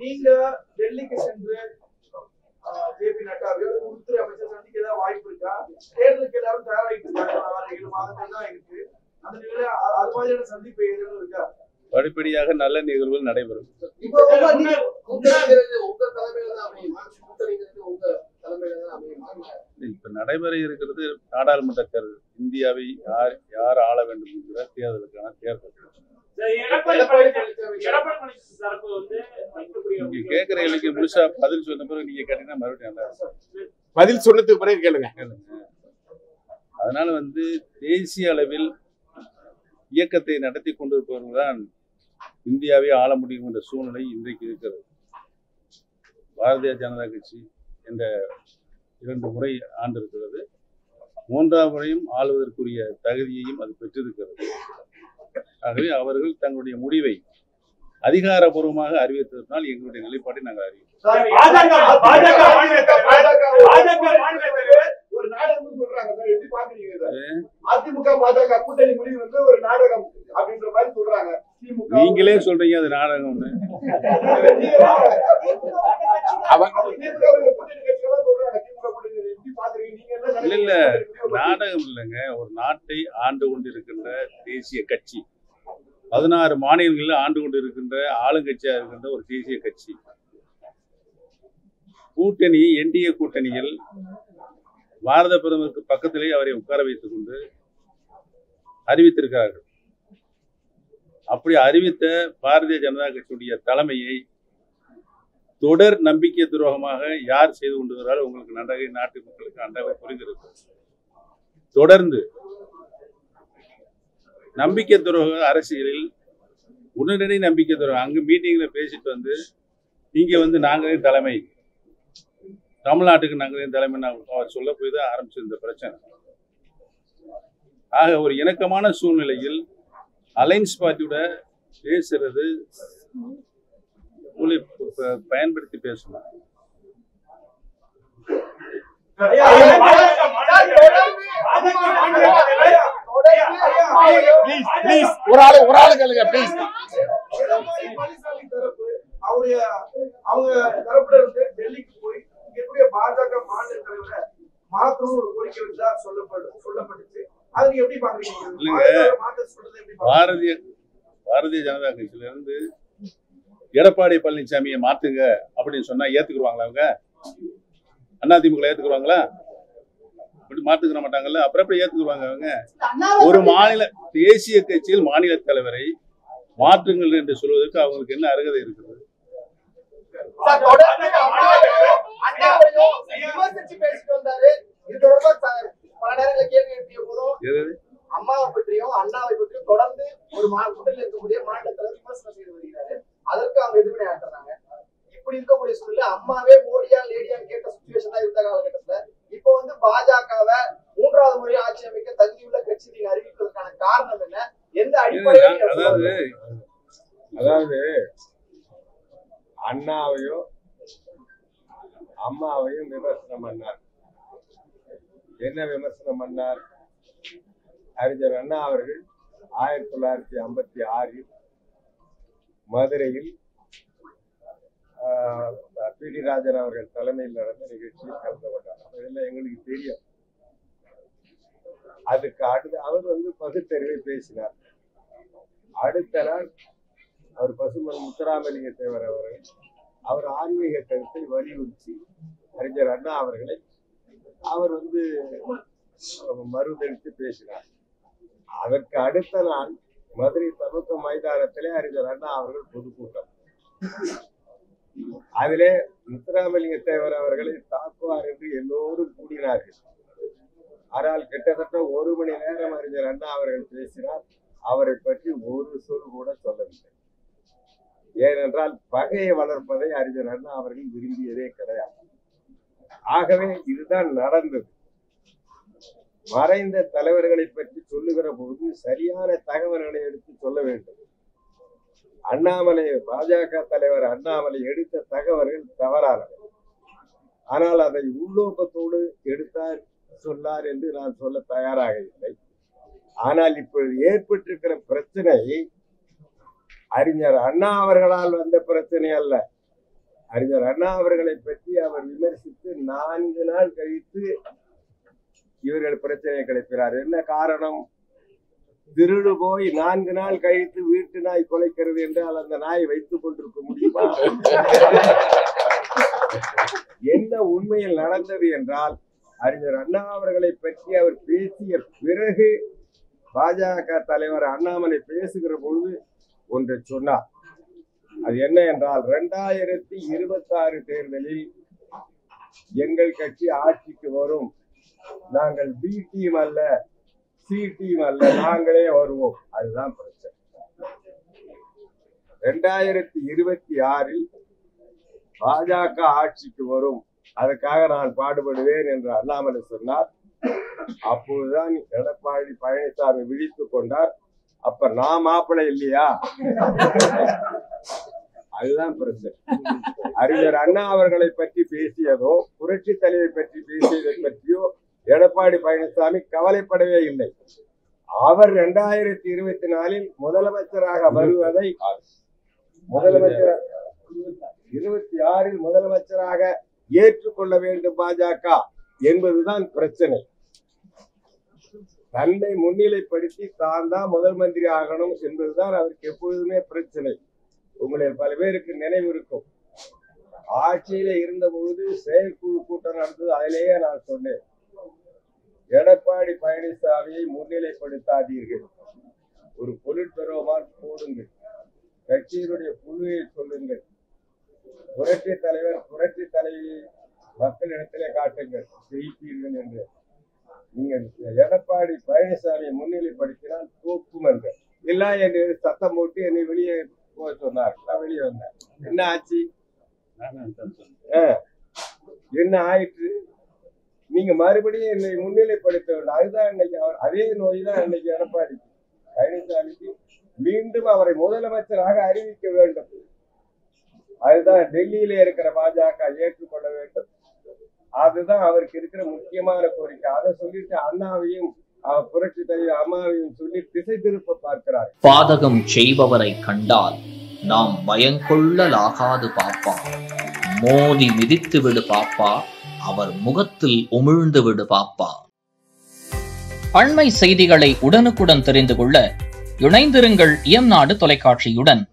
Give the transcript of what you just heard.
நீங்க டெல்லிக்கு சென்று ஜே பி நட்டாவையோ அல்லது உள்துறை அமைச்சர் சந்திக்க ஏதாவது வாய்ப்பு இருக்கா தேர்தலுக்கு எல்லாரும் தயாராகிட்டு இருக்காங்க இன்னும் ஆறு ஏழு மாதங்கள் தான் இருக்கு அந்த நிலையில அ- அது மாதிரியான சந்திப்பு ஏதேனும் இருக்கா படிப்படியாக நல்ல நிகழ்வுகள் நடைபெறும் இப்போ உங்க நீங்க கூட்டணிங்கிறது உங்க தலைமையில தான் அமையுமா கூட்டணிங்கிறது உங்க தலைமையில தான் அமையுமா இல்ல இப்ப நடைபெற இருக்கிறது நாடாளுமன்ற தேர்தல் இந்தியாவை யார் யார் ஆள வேண்டும் என்கிற தேர்தலுக்கான தேர்தல் எடப்பாடி எடப்பாடி பழனிசாமி பழனிசாமி எடப்பாடி பழனிசாமி தரப்பு வந்து வைக்கக்கூடிய நீங்க கேட்கிற கேள்விக்கு முழுசா பதில் சொன்ன பிறகு நீங்க கேட்டீங்கன்னா மறுபடியும் நல்லா இருக்கும். பதில் சொன்னதுக்கு பிறகு கேளுங்க கேளுங்க. அதனால வந்து தேசிய அளவில் இயக்கத்தை நடத்தி கொண்டிருப்பவர்கள் தான் இந்தியாவை ஆள முடியும் என்ற சூழ்நிலை இன்றைக்கு இருக்கிறது பாரதிய ஜனதா கட்சி என்ற இரண்டு முறை ஆண்டிருக்கிறது மூன்றாம் முறையும் ஆளுவதற்குரிய தகுதியையும் அது பெற்றிருக்கிறது ஆகவே அவர்கள் தங்களுடைய முடிவை அதிகாரபூர்வமாக அறிவித்ததனால் எங்களுடைய நிலைப்பாட்டை நாங்கள் அறிவித்தோம் பாஜக பாஜக மாநில பாஜக பாஜக மாநில தலைவர் ஒரு நாடகம் சொல்றாங்க சார் எப்படி பாக்குறீங்க இதை? அதிமுக பாஜக கூட்டணி முடிவு வந்து ஒரு நாடகம் அப்படின்ற மாதிரி சொல்றாங்க திமுக நீங்களே சொல்றீங்க அது நாடகம்னு அவங்க திமுக வுடைய கூட்டணி கட்சிகள்லாம் சொல்றாங்க திமுக கூட்டணி எப்படி பாக்குறீங்க நீங்க என்ன இல்ல, இல்ல. நினைக்கிறீங்க? நாடகம் இல்லைங்க ஒரு நாட்டை ஆண்டு கொண்டிருக்கின்ற தேசிய கட்சி பதினாறு மாநிலங்களில் ஆண்டு கொண்டு இருக்கின்ற ஆளுங்கட்சியா இருக்கின்ற ஒரு தேசிய கட்சி கூட்டணி என்டிஏ கூட்டணியில் பாரத பிரதமருக்கு பக்கத்திலே அவரை உட்கார வைத்துக் கொண்டு அறிவித்திருக்கிறார்கள் அப்படி அறிவித்த பாரதிய ஜனதா கட்சியுடைய தலைமையை தொடர் நம்பிக்கை துரோகமாக யார் செய்து கொண்டு வரால் உங்களுக்கு நன்றாக நாட்டு மக்களுக்கு நன்றாக புரிந்திருக்கும் தொடர்ந்து நம்பிக்கை துரோக அரசியலில் உடனடி நம்பிக்கை துரோகம் அங்க மீட்டிங்ல பேசிட்டு வந்து இங்க வந்து நாங்களே தலைமை தமிழ்நாட்டுக்கு நாங்களே தலைமை அவர் சொல்ல போய் தான் ஆரம்பிச்சது இந்த பிரச்சனை ஆக ஒரு இணக்கமான சூழ்நிலையில் அலைன்ஸ் பார்ட்டியோட பேசுறது ஒளி ப- பயன்படுத்தி பேசணும் பாஜக மாநில பாஜக மாநில தலைவர் ப்ளீஸ் ப்ளீஸ் ஒரு ஆளு ஒரு ஆளு கேளுங்க ப்ளீஸ் எடப்பாடி பழனிசாமி தரப்பு அவருடைய அவங்க தரப்புல இருந்து டெல்லிக்கு போய் இங்க இருக்கக்கூடிய பாஜக மாநில தலைவரை மாத்தணும் ஒரு கோரிக்கை வச்சா சொல்லப்படு சொல்லப்பட்டுச்சு அதை நீங்க எப்படி பாக்குறீங்க இல்லைங்க. பாஜக மாத்த சொல்றதை எப்படி பாக்குறீங்க பாரதிய பாரதிய ஜனதா கட்சியில இருந்து எடப்பாடி பழனிசாமியை மாத்துங்க அப்படின்னு சொன்னா ஏத்துக்குருவாங்களா அவங்க அதிமுக ஏத்துக்குருவாங்களா இப்படி மாத்துக்கிற மாட்டாங்கல்ல அப்புறம் எப்படி ஏத்துக்குருவாங்க அவங்க ஒரு மாநில தேசிய கட்சியில் மாநில தலைவரை மாற்றுங்கள் என்று சொல்வதற்கு அவங்களுக்கு என்ன அருகதை இருக்கிறது சார், தொடர்ந்து அண்ணாவையும் அண்ணாவையும் விமர்சிச்சு பேசிட்டு வந்தாரு இது தொடர்பா சார் பல நேரங்களில் கேள்வி எழுப்பிய போதும் எது அம்மாவை பற்றியும் அண்ணாவை பற்றியும் தொடர்ந்து ஒரு மா கூட்டணியில் இருக்கக்கூடிய மாநில தலைவர் விமர்சனம் செய்து வருகிறாரு அதற்கு அவங்க எதிர்வினை ஆட்டுறாங்க இப்படி இருக்கக்கூடிய சூழ்நிலை அம்மாவே மோடியா லேடியான்னு கேட்ட சுச்சுவேஷன் தான் இருந்த காலகட்டத்துல இப்போ வந்து பாஜகவை மூன்றாவது முறை ஆட்சி அமைக்க தகுதியுள்ள கட்சி நீங்க அறிவிப்பதற்கான காரணம் என்ன எந்த அடிப்படையில் நீங்க அதாவது சொல்றீங்க? அதாவது அண்ணாவையும் அம்மாவையும் விமர்சனம் பண்ணார் என்ன விமர்சனம் பண்ணார் அறிஞர் அண்ணா அவர்கள் ஆயிரத்தி தொள்ளாயிரத்தி ஐம்பத்தி ஆறில் மதுரையில் பி டி ராஜன் அவர்கள் தலைமையில் நடந்த நிகழ்ச்சியில் கலந்து கொண்டார் அதெல்லாம் எங்களுக்கு தெரியும் அதுக்கு அடுத்து அவர் வந்து பகுத்தறிவை பேசினார் அடுத்த நாள் அவர் பசுமன் முத்துராமலிங்க தேவர் அவர்கள் அவர் ஆன்மீக கருத்தை வலியுறுத்தி அறிஞர் அண்ணா அவர்களை அவர் வந்து மறுதளித்து பேசினார் அதற்கு அடுத்த நாள் மதுரை சமத்துவ மைதானத்திலே அறிஞர் அண்ணா அவர்கள் பொதுக்கூட்டம் அதிலே முத்துராமலிங்க தேவர் அவர்களை தாக்குவார் என்று எல்லோரும் கூடினார்கள் ஆனால் கிட்டத்தட்ட ஒரு மணி நேரம் அறிஞர் அண்ணா அவர்கள் பேசினார் அவரை பற்றி ஒரு சொல் கூட சொல்லவில்லை ஏனென்றால் பகையை வளர்ப்பதை அறிஞர் அண்ணா அவர்கள் விரும்பியதே கிடையாது ஆகவே இதுதான் நடந்தது மறைந்த தலைவர்களை பற்றி சொல்லுகிற பொழுது சரியான தகவல்களை எடுத்து சொல்ல வேண்டும் அண்ணாமலை பாஜக தலைவர் அண்ணாமலை எடுத்த தகவல்கள் தவறானவை ஆனால் அதை உள்நோக்கத்தோடு எடுத்தார் சொன்னார் என்று நான் சொல்ல தயாராக இல்லை ஆனால் இப்பொழுது ஏற்பட்டிருக்கிற பிரச்சனை அறிஞர் அண்ணா அவர்களால் வந்த பிரச்சனை அல்ல அறிஞர் அண்ணா அவர்களை பற்றி அவர் விமர்சித்து நான்கு நாள் கழித்து இவர்கள் பிரச்சனையை கிளப்பினார் என்ன காரணம் திருடு போய் நான்கு நாள் கழித்து வீட்டு நாய் குலைக்கிறது என்றால் அந்த நாய் வைத்துக் கொண்டிருக்க முடியுமா என்ன உண்மையில் நடந்தது என்றால் அறிஞர் அண்ணா அவர்களை பற்றி அவர் பேசிய பிறகு பாஜக தலைவர் அண்ணாமலை பேசுகிற பொழுது ஒன்றை சொன்னார் அது என்ன என்றால் இரண்டாயிரத்தி இருபத்தி ஆறு தேர்தலில் எங்கள் கட்சி ஆட்சிக்கு வரும் நாங்கள் பி டீம் அல்ல சி டீம் அல்ல நாங்களே வருவோம் அதுதான் பிரச்சனை ரெண்டாயிரத்தி இருபத்தி ஆறில் பாஜக ஆட்சிக்கு வரும் அதற்காக நான் பாடுபடுவேன் என்று அண்ணாமலை சொன்னார் அப்போதுதான் எடப்பாடி பழனிசாமி விழித்துக் கொண்டார் அப்ப நான் மாப்பிள்ளை இல்லையா அதுதான் பிரச்சனை அறிஞர் அண்ணா அவர்களை பற்றி பேசியதோ புரட்சி தலைவை பற்றி பேசியதை பற்றியோ எடப்பாடி பழனிசாமி கவலைப்படவே இல்லை அவர் இரண்டாயிரத்தி இருபத்தி நாலில் முதலமைச்சராக வருவதை முதலமைச்சர் இருபத்தி ஆறில் முதலமைச்சராக ஏற்றுக்கொள்ள வேண்டும் பாஜக என்பதுதான் பிரச்சனை தன்னை முன்னிலைப்படுத்தி தான் தான் முதல் மந்திரி ஆகணும் என்பதுதான் அவருக்கு எப்பொழுதுமே பிரச்சனை உங்களில் பல பேருக்கு நினைவு இருக்கும் ஆட்சியில இருந்த பொழுது செயற்குழு கூட்டம் நடந்தது அதிலேயே நான் சொன்னேன் எடப்பாடி பழனிசாமியை முன்னிலைப்படுத்தாதீர்கள் ஒரு பொருட்பெறுவமால் போடுங்கள் கட்சியினுடைய குழுவை சொல்லுங்கள் புரட்சி தலைவர் புரட்சி தலைவி மக்களிடத்திலே காட்டுங்கள் ஜெயிப்பீர்கள் என்று நீங்கள் எடப்பாடி பழனிசாமியை முன்னிலைப்படுத்தினால் தோக்கும் என்று இல்ல என்று சத்தம் போட்டு என்னை வெளியே போக சொன்னார் நான் வெளியே வந்தேன் என்ன ஆச்சு நானும் தான் சொன்னேன். ஆ. என்ன ஆயிற்று நீங்க மறுபடியும் என்னை முன்னிலைப்படுத்த வேண்டும் அதுதான் இன்னைக்கு அவர் அதே நோய் தான் இன்னைக்கு எடப்பாடி பழனிசாமிக்கு மீண்டும் அவரை முதலமைச்சராக அறிவிக்க வேண்டும் அதுதான் டெல்லியில இருக்கிற பாஜக ஏற்றுக்கொள்ள வேண்டும் அதுதான் அவருக்கு இருக்கிற முக்கியமான கோரிக்கை அதை சொல்லிட்டு அண்ணாவையும் அவர் புரட்சி தலைவர் அம்மாவையும் சொல்லி திசை திருப்ப பார்க்கிறார் பாதகம் செய்பவரை கண்டால் நாம் பயங்கொள்ளலாகாது பாப்பா மோதி மிதித்து விடு பாப்பா அவர் முகத்தில் உமிழ்ந்து விடு பாப்பா அண்மை செய்திகளை உடனுக்குடன் தெரிந்து கொள்ள இணைந்திருங்கள் இயம்நாடு தொலைக்காட்சியுடன்